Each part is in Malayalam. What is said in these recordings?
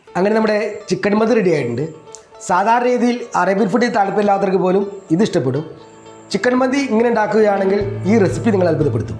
അങ്ങനെ നമ്മുടെ ചിക്കൻ മന്തി റെഡി ആയിട്ടുണ്ട് സാധാരണ രീതിയിൽ അറേബ്യൻ ഫുഡിൽ താല്പര്യമില്ലാത്തവർക്ക് പോലും ഇത് ഇഷ്ടപ്പെടും ചിക്കൻ മന്തി ഇങ്ങനെ ഉണ്ടാക്കുകയാണെങ്കിൽ ഈ റെസിപ്പി നിങ്ങൾ അത്ഭുതപ്പെടുത്തും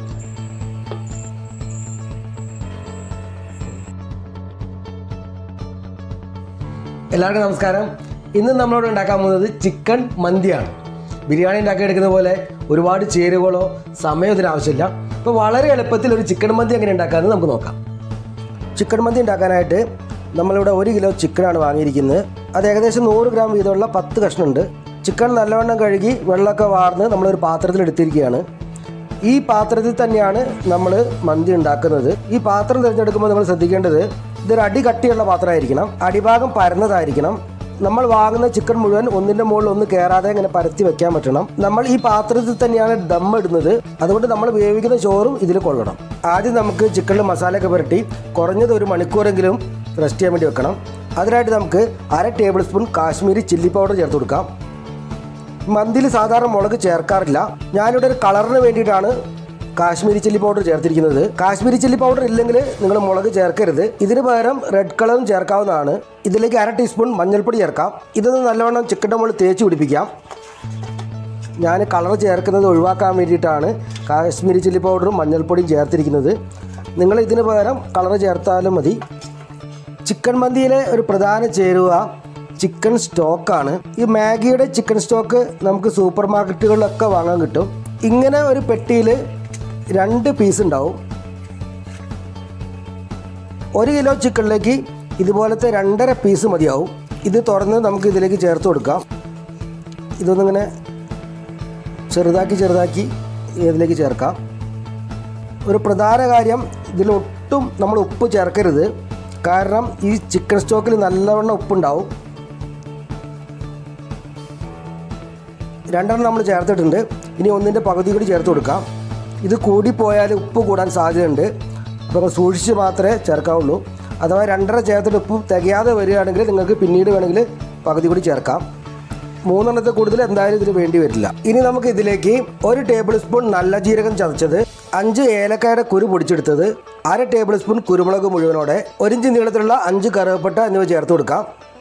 എല്ലാവർക്കും നമസ്കാരം ഇന്ന് നമ്മളോട് ഉണ്ടാക്കാൻ പോകുന്നത് ചിക്കൻ മന്തിയാണ് ബിരിയാണി ഉണ്ടാക്കിയെടുക്കുന്ന പോലെ ഒരുപാട് ചേരുവകളോ സമയം ഇതിന് ആവശ്യമില്ല അപ്പോൾ വളരെ എളുപ്പത്തിൽ ഒരു ചിക്കൻ മന്തി എങ്ങനെ ഉണ്ടാക്കാമെന്ന് നമുക്ക് നോക്കാം ചിക്കൻ മന്തി ഉണ്ടാക്കാനായിട്ട് നമ്മളിവിടെ ഒരു കിലോ ചിക്കനാണ് വാങ്ങിയിരിക്കുന്നത് അത് ഏകദേശം നൂറ് ഗ്രാം വീതമുള്ള പത്ത് കഷ്ണമുണ്ട് ചിക്കൻ നല്ലവണ്ണം കഴുകി വെള്ളമൊക്കെ വാർന്ന് നമ്മളൊരു പാത്രത്തിൽ എടുത്തിരിക്കുകയാണ് ഈ പാത്രത്തിൽ തന്നെയാണ് നമ്മൾ മന്തി ഉണ്ടാക്കുന്നത് ഈ പാത്രം തിരഞ്ഞെടുക്കുമ്പോൾ നമ്മൾ ശ്രദ്ധിക്കേണ്ടത് ഇതൊരു അടി കട്ടിയുള്ള പാത്രമായിരിക്കണം അടിഭാഗം പരന്നതായിരിക്കണം നമ്മൾ വാങ്ങുന്ന ചിക്കൻ മുഴുവൻ ഒന്നിൻ്റെ മുകളിൽ ഒന്ന് കയറാതെ ഇങ്ങനെ പരത്തി വെക്കാൻ പറ്റണം നമ്മൾ ഈ പാത്രത്തിൽ തന്നെയാണ് ദം ഇടുന്നത് അതുകൊണ്ട് നമ്മൾ വേവിക്കുന്ന ചോറും ഇതിൽ കൊള്ളണം ആദ്യം നമുക്ക് ചിക്കനിൽ മസാലയൊക്കെ പുരട്ടി കുറഞ്ഞത് ഒരു മണിക്കൂറെങ്കിലും റെസ്റ്റ് ചെയ്യാൻ വേണ്ടി വെക്കണം അതിനായിട്ട് നമുക്ക് അര tablespoon Kashmiri chilli powder ചേർത്ത് കൊടുക്കാം മന്തിയിൽ സാധാരണ മുളക് ചേർക്കാറില്ല ഞാനിവിടെ ഒരു കളറിന് വേണ്ടിയിട്ടാണ് കാശ്മീരി ചില്ലി പൗഡർ ചേർത്തിരിക്കുന്നത് കാശ്മീരി ചില്ലി പൗഡർ ഇല്ലെങ്കിൽ നിങ്ങൾ മുളക് ചേർക്കരുത് ഇതിന് പകരം റെഡ് കളറും ചേർക്കാവുന്നതാണ് ഇതിലേക്ക് അര ടീസ്പൂൺ മഞ്ഞൾപ്പൊടി ചേർക്കാം ഇതൊന്ന് നല്ലവണ്ണം ചിക്കൻ്റെ മുകളിൽ തേച്ച് പിടിപ്പിക്കാം ഞാൻ കളർ ചേർക്കുന്നത് ഒഴിവാക്കാൻ വേണ്ടിയിട്ടാണ് കാശ്മീരി ചില്ലി പൗഡറും മഞ്ഞൾപ്പൊടിയും ചേർത്തിരിക്കുന്നത് നിങ്ങൾ ഇതിന് പകരം കളർ ചേർത്താലും മതി ചിക്കൻ മന്തിയിലെ ഒരു പ്രധാന ചേരുവ ചിക്കൻ സ്റ്റോക്കാണ് ഈ മാഗിയുടെ ചിക്കൻ സ്റ്റോക്ക് നമുക്ക് സൂപ്പർ മാർക്കറ്റുകളിലൊക്കെ വാങ്ങാൻ കിട്ടും ഇങ്ങനെ ഒരു പെട്ടിയിൽ രണ്ട് പീസ് ഉണ്ടാവും ഒരു കിലോ ചിക്കനിലേക്ക് ഇതുപോലത്തെ രണ്ടര പീസ് മതിയാവും ഇത് തുറന്ന് നമുക്ക് ഇതിലേക്ക് ചേർത്ത് കൊടുക്കാം ഇതൊന്നിങ്ങനെ ചെറുതാക്കി ചെറുതാക്കി ഇതിലേക്ക് ചേർക്കാം ഒരു പ്രധാന കാര്യം ഇതിലൊട്ടും നമ്മൾ ഉപ്പ് ചേർക്കരുത് കാരണം ഈ ചിക്കൻ സ്റ്റോക്കിൽ നല്ലവണ്ണം ഉപ്പുണ്ടാവും രണ്ടെണ്ണം നമ്മൾ ചേർത്തിട്ടുണ്ട് ഇനി ഒന്നിൻ്റെ പകുതി കൂടി ചേർത്ത് കൊടുക്കാം ഇത് കൂടിപ്പോയാൽ ഉപ്പ് കൂടാൻ സാധ്യതയുണ്ട് അപ്പോൾ നമ്മൾ സൂക്ഷിച്ച് മാത്രമേ ചേർക്കാവുള്ളൂ അഥവാ രണ്ടര ചേർത്തിട്ട് ഉപ്പ് തികയാതെ വരികയാണെങ്കിൽ നിങ്ങൾക്ക് പിന്നീട് വേണമെങ്കിൽ പകുതി കൂടി ചേർക്കാം മൂന്നെണ്ണത്തെ കൂടുതൽ എന്തായാലും ഇതിന് വേണ്ടി വരില്ല ഇനി നമുക്ക് ഇതിലേക്ക് ഒരു ടേബിൾ സ്പൂൺ നല്ല ജീരകം ചതച്ചത് അഞ്ച് ഏലക്കായുടെ കുരു പൊടിച്ചെടുത്തത് അര ടേബിൾ സ്പൂൺ കുരുമുളക് മുഴുവനോടെ ഒരിഞ്ച് നീളത്തിലുള്ള അഞ്ച് കറുവപ്പട്ട എന്നിവ ചേർത്ത് കൊടുക്കാം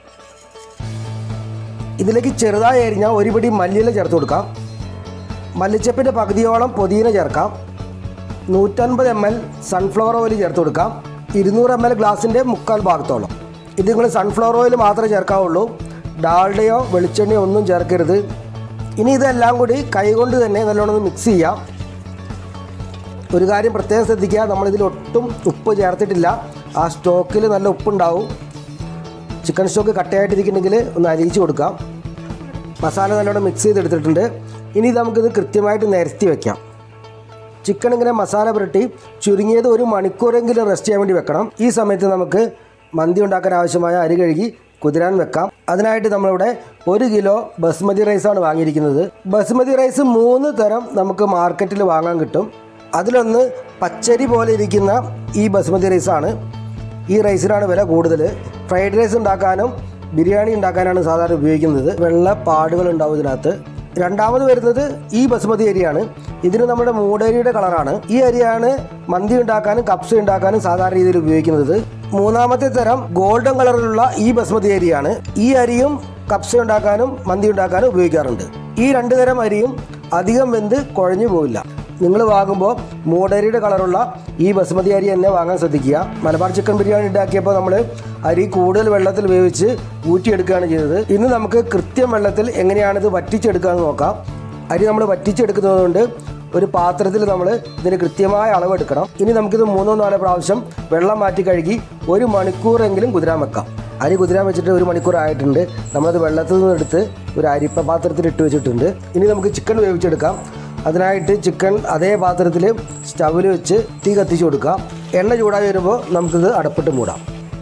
ഇതിലേക്ക് ചെറുതായി അരിഞ്ഞ ഒരു പിടി മല്ലിയില ചേർത്ത് കൊടുക്കാം മല്ലിച്ചപ്പിൻ്റെ പകുതിയോളം പൊതിന ചേർക്കാം നൂറ്റൻപത് എം എൽ സൺഫ്ലവർ ഓയിൽ ചേർത്ത് കൊടുക്കാം ഇരുന്നൂറ് എം എൽ ഗ്ലാസിൻ്റെ മുക്കാൽ ഭാഗത്തോളം ഇത് നിങ്ങൾ സൺഫ്ലവർ ഓയിൽ മാത്രമേ ചേർക്കാവുള്ളൂ ഡാൾഡയോ വെളിച്ചെണ്ണയോ ഒന്നും ചേർക്കരുത് ഇനി ഇതെല്ലാം കൂടി കൈകൊണ്ട് തന്നെ നല്ലോണം ഒന്ന് മിക്സ് ചെയ്യാം ഒരു കാര്യം പ്രത്യേകം ശ്രദ്ധിക്കുക നമ്മളിതിൽ ഒട്ടും ഉപ്പ് ചേർത്തിട്ടില്ല ആ സ്റ്റോക്കിൽ നല്ല ഉപ്പുണ്ടാവും ചിക്കൻ സ്റ്റോക്ക് കട്ടയായിട്ടിരിക്കുന്നുണ്ടെങ്കിൽ ഒന്ന് അലിയിച്ച് കൊടുക്കാം മസാല നല്ലോണം മിക്സ് ചെയ്തെടുത്തിട്ടുണ്ട് ഇനി നമുക്കിത് കൃത്യമായിട്ട് നിരത്തി വെക്കാം ചിക്കൻ ഇങ്ങനെ മസാല പുരട്ടി ചുരുങ്ങിയത് ഒരു മണിക്കൂറെങ്കിലും റെസ്റ്റ് ചെയ്യാൻ വേണ്ടി വെക്കണം ഈ സമയത്ത് നമുക്ക് മന്തി ഉണ്ടാക്കാൻ ആവശ്യമായ അരി കഴുകി കുതിരാൻ വെക്കാം അതിനായിട്ട് നമ്മളിവിടെ ഒരു കിലോ ബസ്മതി റൈസാണ് വാങ്ങിയിരിക്കുന്നത് ബസ്മതി റൈസ് മൂന്ന് തരം നമുക്ക് മാർക്കറ്റിൽ വാങ്ങാൻ കിട്ടും അതിലൊന്ന് പച്ചരി പോലെ ഇരിക്കുന്ന ഈ ബസ്മതി റൈസാണ് ഈ റൈസിനാണ് വില കൂടുതൽ ഫ്രൈഡ് റൈസ് ഉണ്ടാക്കാനും ബിരിയാണി ഉണ്ടാക്കാനാണ് സാധാരണ ഉപയോഗിക്കുന്നത് വെള്ള പാടുകൾ ഉണ്ടാവും ഇതിനകത്ത് രണ്ടാമത് വരുന്നത് ഈ ബസുമതി അരിയാണ് ഇതിന് നമ്മുടെ മൂടരിയുടെ കളറാണ് ഈ അരിയാണ് മന്തി ഉണ്ടാക്കാനും കപ്സ ഉണ്ടാക്കാനും സാധാരണ രീതിയിൽ ഉപയോഗിക്കുന്നത് മൂന്നാമത്തെ തരം ഗോൾഡൻ കളറിലുള്ള ഈ ബസുമതി അരിയാണ് ഈ അരിയും കപ്സ ഉണ്ടാക്കാനും മന്തി ഉണ്ടാക്കാനും ഉപയോഗിക്കാറുണ്ട് ഈ രണ്ട് തരം അരിയും അധികം വെന്ത് കുഴഞ്ഞു പോവില്ല നിങ്ങൾ വാങ്ങുമ്പോൾ മൂടരിയുടെ കളറുള്ള ഈ ബസുമതി അരി തന്നെ വാങ്ങാൻ ശ്രദ്ധിക്കുക മലബാർ ചിക്കൻ ബിരിയാണി ഉണ്ടാക്കിയപ്പോൾ നമ്മൾ അരി കൂടുതൽ വെള്ളത്തിൽ വേവിച്ച് ഊറ്റിയെടുക്കുകയാണ് ചെയ്തത് ഇന്ന് നമുക്ക് കൃത്യം വെള്ളത്തിൽ എങ്ങനെയാണിത് വറ്റിച്ചെടുക്കാമെന്ന് നോക്കാം അരി നമ്മൾ വറ്റിച്ചെടുക്കുന്നതുകൊണ്ട് ഒരു പാത്രത്തിൽ നമ്മൾ ഇതിന് കൃത്യമായ അളവെടുക്കണം ഇനി നമുക്കിത് മൂന്നോ നാലോ പ്രാവശ്യം വെള്ളം മാറ്റി കഴുകി ഒരു മണിക്കൂറെങ്കിലും കുതിരാൻ വെക്കാം അരി കുതിരാൻ വെച്ചിട്ട് ഒരു മണിക്കൂർ ആയിട്ടുണ്ട് നമ്മളത് വെള്ളത്തിൽ നിന്ന് എടുത്ത് ഒരു അരിപ്പ പാത്രത്തിൽ ഇട്ട് വെച്ചിട്ടുണ്ട് ഇനി നമുക്ക് ചിക്കൻ വേവിച്ചെടുക്കാം അതിനായിട്ട് ചിക്കൻ അതേ പാത്രത്തിൽ സ്റ്റവിൽ വെച്ച് തീ കത്തിച്ച് കൊടുക്കാം എണ്ണ ചൂടായി വരുമ്പോൾ നമുക്കിത് അടപ്പിട്ട് മൂടാം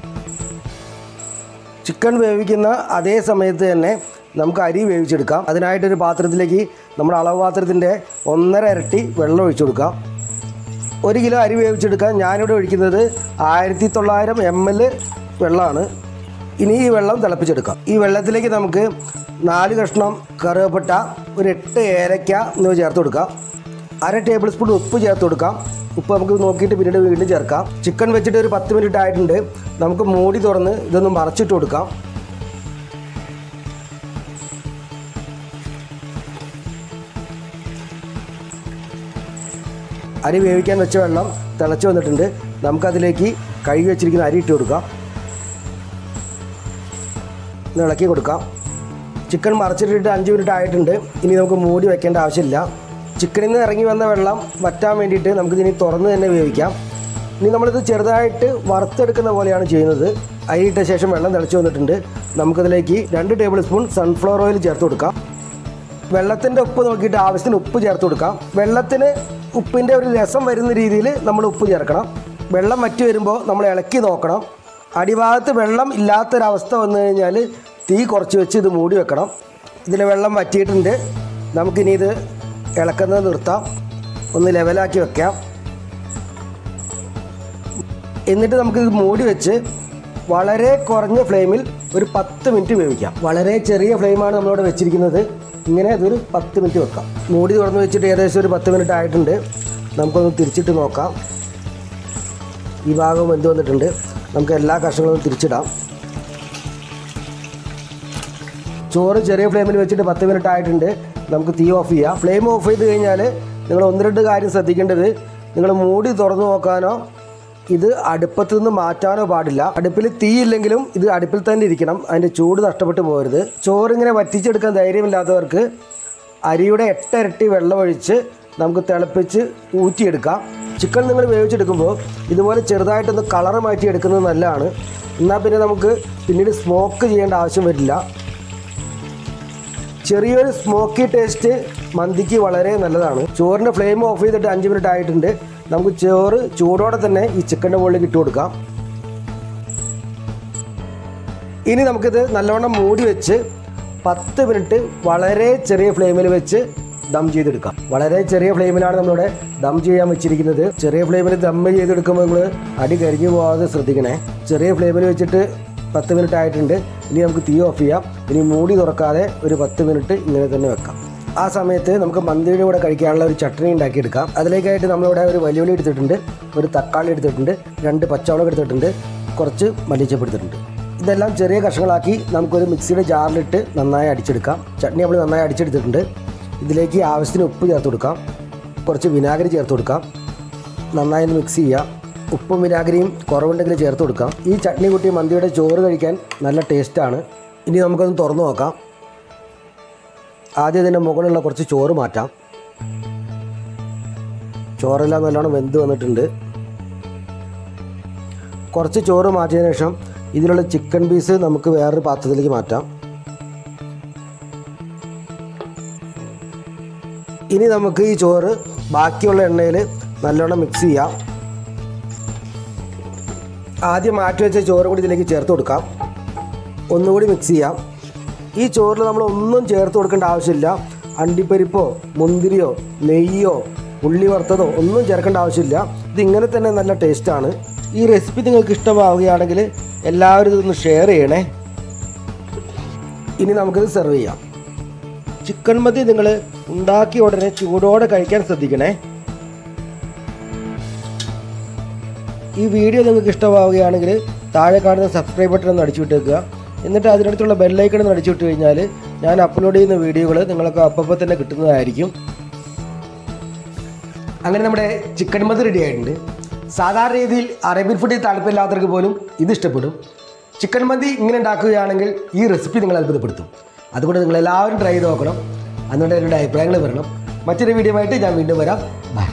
ചിക്കൻ വേവിക്കുന്ന അതേ സമയത്ത് തന്നെ നമുക്ക് അരി വേവിച്ചെടുക്കാം അതിനായിട്ടൊരു പാത്രത്തിലേക്ക് നമ്മുടെ അളവ് പാത്രത്തിൻ്റെ ഒന്നര ഇരട്ടി വെള്ളം ഒഴിച്ചു കൊടുക്കാം ഒരു കിലോ അരി വേവിച്ചെടുക്കാൻ ഞാനിവിടെ ഒഴിക്കുന്നത് ആയിരത്തി തൊള്ളായിരം എം എൽ വെള്ളമാണ് ഇനി ഈ വെള്ളം തിളപ്പിച്ചെടുക്കാം ഈ വെള്ളത്തിലേക്ക് നമുക്ക് നാല് കഷ്ണം കറുവപ്പട്ട ഒരു എട്ട് ഏലക്ക എന്നിവ ചേർത്ത് കൊടുക്കാം അര ടേബിൾ സ്പൂൺ ഉപ്പ് ചേർത്ത് കൊടുക്കാം ഉപ്പ് നമുക്ക് നോക്കിയിട്ട് പിന്നീട് വീണ്ടും ചേർക്കാം ചിക്കൻ വെച്ചിട്ട് ഒരു പത്ത് മിനിറ്റ് ആയിട്ടുണ്ട് നമുക്ക് മൂടി തുറന്ന് ഇതൊന്ന് മറച്ചിട്ട് കൊടുക്കാം അരി വേവിക്കാൻ വെച്ച വെള്ളം തിളച്ച് വന്നിട്ടുണ്ട് നമുക്കതിലേക്ക് കഴുകി വെച്ചിരിക്കുന്ന അരി ഇട്ട് കൊടുക്കാം ഒന്ന് ഇളക്കി കൊടുക്കാം ചിക്കൻ മറച്ചിട്ടിട്ട് അഞ്ച് മിനിറ്റ് ആയിട്ടുണ്ട് ഇനി നമുക്ക് മൂടി വെക്കേണ്ട ആവശ്യമില്ല ചിക്കനിൽ നിന്ന് ഇറങ്ങി വന്ന വെള്ളം വറ്റാൻ വേണ്ടിയിട്ട് നമുക്കിതിനി തുറന്ന് തന്നെ വേവിക്കാം ഇനി നമ്മളിത് ചെറുതായിട്ട് വറുത്തെടുക്കുന്ന പോലെയാണ് ചെയ്യുന്നത് അരി ഇട്ട ശേഷം വെള്ളം തിളച്ച് വന്നിട്ടുണ്ട് നമുക്കതിലേക്ക് രണ്ട് ടേബിൾ സ്പൂൺ സൺഫ്ലവർ ഓയിൽ ചേർത്ത് കൊടുക്കാം വെള്ളത്തിൻ്റെ ഉപ്പ് നോക്കിയിട്ട് ആവശ്യത്തിന് ഉപ്പ് ചേർത്ത് കൊടുക്കാം വെള്ളത്തിന് ഉപ്പിൻ്റെ ഒരു രസം വരുന്ന രീതിയിൽ നമ്മൾ ഉപ്പ് ചേർക്കണം വെള്ളം വറ്റി വരുമ്പോൾ നമ്മൾ ഇളക്കി നോക്കണം അടിഭാഗത്ത് വെള്ളം ഇല്ലാത്തൊരവസ്ഥ വന്നു കഴിഞ്ഞാൽ തീ കുറച്ച് വെച്ച് ഇത് മൂടി വെക്കണം ഇതിൽ വെള്ളം വറ്റിയിട്ടുണ്ട് നമുക്കിനി ഇത് ഇളക്കുന്നത് നിർത്താം ഒന്ന് ലെവലാക്കി വെക്കാം എന്നിട്ട് നമുക്കിത് മൂടി വെച്ച് വളരെ കുറഞ്ഞ ഫ്ലെയിമിൽ ഒരു പത്ത് മിനിറ്റ് വേവിക്കാം വളരെ ചെറിയ ഫ്ലെയിമാണ് നമ്മളിവിടെ വെച്ചിരിക്കുന്നത് ഇങ്ങനെ അതൊരു പത്ത് മിനിറ്റ് വെക്കാം മൂടി തുറന്ന് വെച്ചിട്ട് ഏകദേശം ഒരു പത്ത് മിനിറ്റ് ആയിട്ടുണ്ട് നമുക്കൊന്ന് തിരിച്ചിട്ട് നോക്കാം ഈ ഭാഗം വെന്ത് വന്നിട്ടുണ്ട് നമുക്ക് എല്ലാ കഷ്ണങ്ങളും തിരിച്ചിടാം ചോറ് ചെറിയ ഫ്ലെയിമിൽ വെച്ചിട്ട് പത്ത് മിനിറ്റ് ആയിട്ടുണ്ട് നമുക്ക് തീ ഓഫ് ചെയ്യാം ഫ്ലെയിം ഓഫ് ചെയ്ത് കഴിഞ്ഞാൽ നിങ്ങൾ ഒന്ന് രണ്ട് കാര്യം ശ്രദ്ധിക്കേണ്ടത് നിങ്ങൾ മൂടി തുറന്നു നോക്കാനോ ഇത് അടുപ്പത്ത് നിന്ന് മാറ്റാനോ പാടില്ല അടുപ്പിൽ തീ ഇല്ലെങ്കിലും ഇത് അടുപ്പിൽ തന്നെ ഇരിക്കണം അതിൻ്റെ ചൂട് നഷ്ടപ്പെട്ടു പോകരുത് ചോറിങ്ങനെ വറ്റിച്ചെടുക്കാൻ ധൈര്യമില്ലാത്തവർക്ക് അരിയുടെ എട്ടരട്ടി വെള്ളമൊഴിച്ച് നമുക്ക് തിളപ്പിച്ച് ഊറ്റിയെടുക്കാം ചിക്കൻ നിങ്ങൾ വേവിച്ചെടുക്കുമ്പോൾ ഇതുപോലെ ചെറുതായിട്ടൊന്ന് കളറ് മാറ്റി എടുക്കുന്നത് നല്ലതാണ് എന്നാൽ പിന്നെ നമുക്ക് പിന്നീട് സ്മോക്ക് ചെയ്യേണ്ട ആവശ്യം വരില്ല ചെറിയൊരു സ്മോക്കി ടേസ്റ്റ് മന്തിക്ക് വളരെ നല്ലതാണ് ചോറിൻ്റെ ഫ്ലെയിം ഓഫ് ചെയ്തിട്ട് അഞ്ച് മിനിറ്റ് ആയിട്ടുണ്ട് നമുക്ക് ചോറ് ചൂടോടെ തന്നെ ഈ ചിക്കൻ്റെ മുകളിലേക്ക് ഇട്ട് കൊടുക്കാം ഇനി നമുക്കിത് നല്ലവണ്ണം മൂടി വെച്ച് പത്ത് മിനിറ്റ് വളരെ ചെറിയ ഫ്ലെയിമിൽ വെച്ച് ദം ചെയ്തെടുക്കാം വളരെ ചെറിയ ഫ്ലെയിമിലാണ് നമ്മളിവിടെ ദം ചെയ്യാൻ വെച്ചിരിക്കുന്നത് ചെറിയ ഫ്ലെയിമിൽ ദം ചെയ്തെടുക്കുമ്പോൾ നമ്മൾ അടി കരിഞ്ഞു പോകാതെ ശ്രദ്ധിക്കണേ ചെറിയ ഫ്ലെയിമിൽ വെച്ചിട്ട് പത്ത് മിനിറ്റ് ആയിട്ടുണ്ട് ഇനി നമുക്ക് തീ ഓഫ് ചെയ്യാം ഇനി മൂടി തുറക്കാതെ ഒരു പത്ത് മിനിറ്റ് ഇങ്ങനെ തന്നെ വെക്കാം ആ സമയത്ത് നമുക്ക് മന്തിയുടെ കൂടെ കഴിക്കാനുള്ള ഒരു ചട്നി ഉണ്ടാക്കിയെടുക്കാം അതിലേക്കായിട്ട് നമ്മളിവിടെ ഒരു വലിയുള്ളി എടുത്തിട്ടുണ്ട് ഒരു തക്കാളി എടുത്തിട്ടുണ്ട് രണ്ട് പച്ചമുളക് എടുത്തിട്ടുണ്ട് കുറച്ച് മല്ലിച്ചപ്പ് എടുത്തിട്ടുണ്ട് ഇതെല്ലാം ചെറിയ കഷ്ണങ്ങളാക്കി നമുക്കൊരു മിക്സിയുടെ ജാറിലിട്ട് നന്നായി അടിച്ചെടുക്കാം ചട്നി നമ്മൾ നന്നായി അടിച്ചെടുത്തിട്ടുണ്ട് ഇതിലേക്ക് ആവശ്യത്തിന് ഉപ്പ് ചേർത്ത് കൊടുക്കാം കുറച്ച് വിനാഗിരി ചേർത്ത് കൊടുക്കാം നന്നായി ഒന്ന് മിക്സ് ചെയ്യാം ഉപ്പും വിനാഗിരിയും കുറവുണ്ടെങ്കിൽ ചേർത്ത് കൊടുക്കാം ഈ ചട്നി കൂട്ടി മന്തിയുടെ ചോറ് കഴിക്കാൻ നല്ല ടേസ്റ്റാണ് ഇനി നമുക്കൊന്ന് തുറന്നു നോക്കാം ആദ്യം ഇതിൻ്റെ മുകളിലുള്ള കുറച്ച് ചോറ് മാറ്റാം ചോറെല്ലാം നല്ലോണം വെന്ത് വന്നിട്ടുണ്ട് കുറച്ച് ചോറ് മാറ്റിയതിനു ശേഷം ഇതിലുള്ള ചിക്കൻ പീസ് നമുക്ക് വേറൊരു പാത്രത്തിലേക്ക് മാറ്റാം ഇനി നമുക്ക് ഈ ചോറ് ബാക്കിയുള്ള എണ്ണയിൽ നല്ലോണം മിക്സ് ചെയ്യാം ആദ്യം മാറ്റി വെച്ച ചോറ് കൂടി ഇതിലേക്ക് ചേർത്ത് കൊടുക്കാം ഒന്നുകൂടി മിക്സ് ചെയ്യാം ഈ ചോറിൽ നമ്മൾ ഒന്നും ചേർത്ത് കൊടുക്കേണ്ട ആവശ്യമില്ല അണ്ടിപ്പരിപ്പോ മുന്തിരിയോ നെയ്യോ ഉള്ളി വറുത്തതോ ഒന്നും ചേർക്കേണ്ട ആവശ്യമില്ല ഇത് ഇങ്ങനെ തന്നെ നല്ല ടേസ്റ്റാണ് ഈ റെസിപ്പി നിങ്ങൾക്ക് ഇഷ്ടമാവുകയാണെങ്കിൽ എല്ലാവരും ഇതൊന്ന് ഷെയർ ചെയ്യണേ ഇനി നമുക്കിത് സെർവ് ചെയ്യാം ചിക്കൻ മതി നിങ്ങൾ ഉണ്ടാക്കിയ ഉടനെ ചൂടോടെ കഴിക്കാൻ ശ്രദ്ധിക്കണേ ഈ വീഡിയോ നിങ്ങൾക്ക് ഇഷ്ടമാവുകയാണെങ്കിൽ താഴെ കാണുന്ന സബ്സ്ക്രൈബ് ബട്ടൺ ഒന്ന് അടിച്ചു വിട്ടേക്കുക എന്നിട്ട് അതിനടുത്തുള്ള ബെല്ലൈക്കൺ ഒന്ന് അടിച്ചു വിട്ട് കഴിഞ്ഞാൽ ഞാൻ അപ്ലോഡ് ചെയ്യുന്ന വീഡിയോകൾ നിങ്ങൾക്ക് അപ്പോൾ തന്നെ കിട്ടുന്നതായിരിക്കും അങ്ങനെ നമ്മുടെ ചിക്കൻ മതി റെഡി ആയിട്ടുണ്ട് സാധാരണ രീതിയിൽ അറേബ്യൻ ഫുഡിൽ താല്പര്യമില്ലാത്തവർക്ക് പോലും ഇത് ഇഷ്ടപ്പെടും ചിക്കൻ മന്തി ഇങ്ങനെ ഉണ്ടാക്കുകയാണെങ്കിൽ ഈ റെസിപ്പി നിങ്ങൾ അത്ഭുതപ്പെടുത്തും അതുകൊണ്ട് നിങ്ങൾ എല്ലാവരും ട്രൈ ചെയ്ത് നോക്കണം അതുകൊണ്ട് എന്നോട് അഭിപ്രായങ്ങൾ വരണം മറ്റൊരു വീഡിയോ ആയിട്ട് ഞാൻ വീണ്ടും വരാം ബൈ